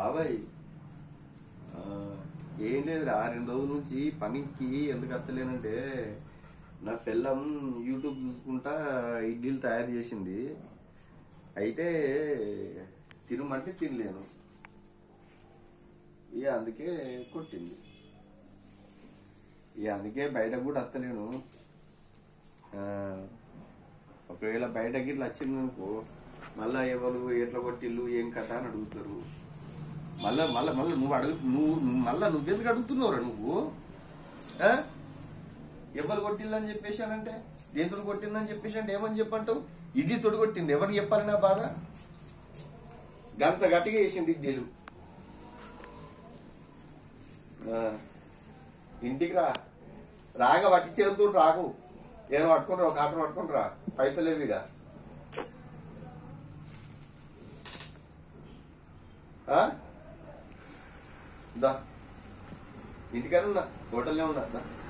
బాబాయ్ ఆ, ఏం లేదురా రెండు రోజుల నుంచి పనికి ఎందుకు వస్తలేనంటే నా పిల్లం యూట్యూబ్ చూసుకుంటా ఇడ్లీలు తయారు చేసింది అయితే తినమంటే తినలేను ఇక అందుకే కొట్టింది ఇక అందుకే బయట కూడా వస్తలేను ఆ, ఒకవేళ బయటకి ఇట్లా వచ్చింది అనుకో మళ్ళా ఎవరు ఎట్లా కొట్టిల్లు ఏం కథ అని అడుగుతారు మళ్ళా మళ్ళా మళ్ళీ నువ్వు అడుగు నువ్వు నువ్వు మళ్ళా నువ్వెందుకు అడుగుతున్నావురా నువ్వు ఆ? ఎవరు కొట్టిల్లని చెప్పేశానంటే దేంతో కొట్టిందని చెప్పేసి అంటే ఏమని చెప్పంటావు ఇది తొడి కొట్టింది ఎవరు చెప్పాలి నా బాధ గంత గట్టిగా వేసింది ఇడ్లీలు ఆ. ఇంటికి రా రాగా వట్టి చేరుతూ రాకు ఏదో పట్టుకుంటారా ఒక ఆటో పట్టుకుంటారా పైసలే వీడా ఆ? దా ఇంటికనే ఉన్నా హోటల్లో ఉన్నా దా